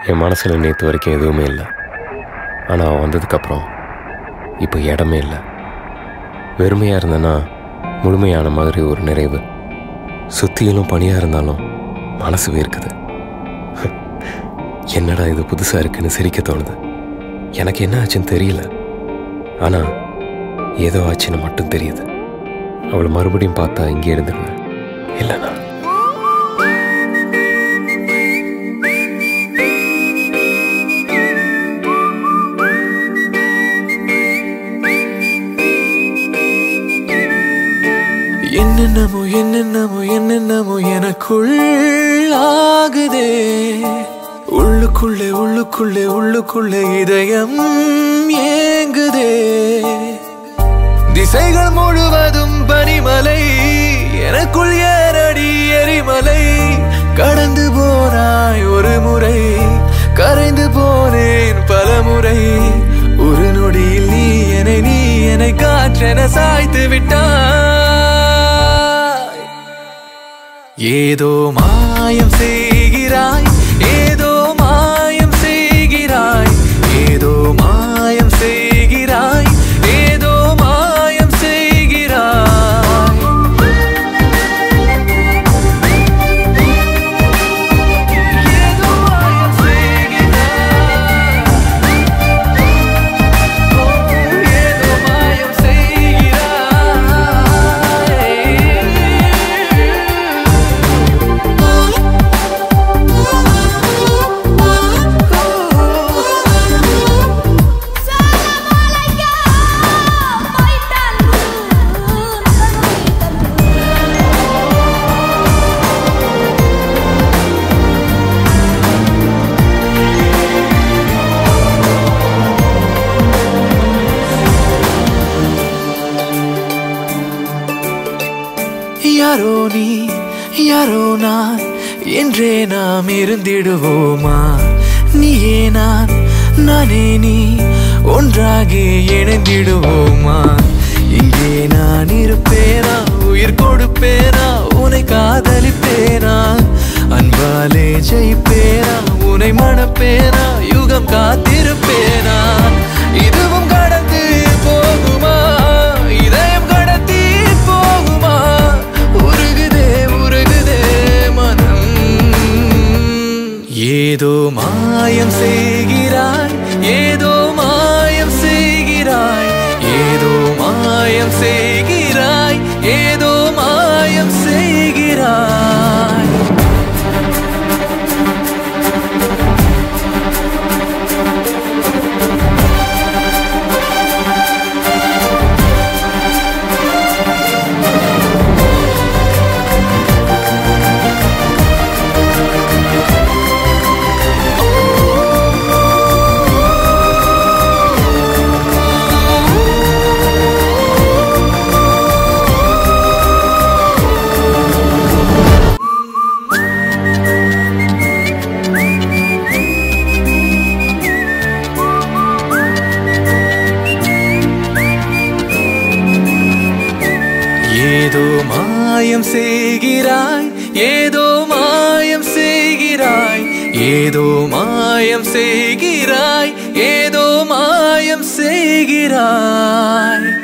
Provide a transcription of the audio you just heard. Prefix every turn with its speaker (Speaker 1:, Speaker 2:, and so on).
Speaker 1: என் மனசில் நேற்று வரைக்கும் எதுவுமே இல்லை ஆனால் அவன் வந்ததுக்கப்புறம் இப்போ இடமே இல்லை வெறுமையாக இருந்தேன்னா முழுமையான மாதிரி ஒரு நிறைவு சுத்தியிலும் பனியாக இருந்தாலும் மனசு வேர்க்குது என்னடா இது புதுசாக இருக்குன்னு சிரிக்க தோணுது எனக்கு என்ன ஆச்சுன்னு தெரியல ஆனால் ஏதோ ஆச்சுன்னு மட்டும் தெரியுது அவளை மறுபடியும் பார்த்தா இங்கே இருந்துடுவேன் இல்லைண்ணா
Speaker 2: என்னென்னமோ என்னென்னமோ என்னென்னமோ எனக்குள் ஆகுதே உள்ளுக்குள்ளே உள்ளுக்குள்ளே உள்ளுக்குள்ளே இதயம் ஏங்குதே திசைகள் முழுவதும் பனிமலை எனக்குள் ஏறடி எரிமலை கடந்து போனாய் ஒரு முறை கரைந்து போனேன் பல முறை ஒரு நொடியில் நீ என்னை நீ என்னை காற்றென சாய்த்து விட்டாய் ஏதோ மாயம் செய்கிறாய் ஏதோ மாயம் செய்கிறாய் ஏதோ மாயம் செய்கிறாய் ஏதோ மாயம் செய்கிறாய் ஏதோ மாயம் செய்கிறாய் ஓ ஏதோ மாயம் யாரோ நீ யாரோ நான் என்றே நாம் இருந்திடுவோமா நீயே நான் நானே நீ ஒன்றாகி இணைந்திடுவோமா இங்கே நான் இருப்பேனா உயிர் கொடுப்பேனா உன்னை காதலிப்பேனா அன்பாலே ஜெயிப்பேனா உன்னை மணப்பேனா யுகம் காத்திருப்பேனா இதுவும் கடந்து போகுமா இதயம் கடத்தி போகுமா உருகுதே உருகுதே மனம் ஏதோ மாயம் செய்கிறாய் ஏதோ மாயம் செய்கிறாய் ஏதோ மாயம் செய்கிறாய் ஏதோ மாயம் செய்கிறாய் ஏதோ மாயம் செய்கிறாய் ஏதோ மாயம் செய்கிறாய் ஏதோ மாயம் செய்கிறாய் ஏதோ மாயம் செய்கிறாய்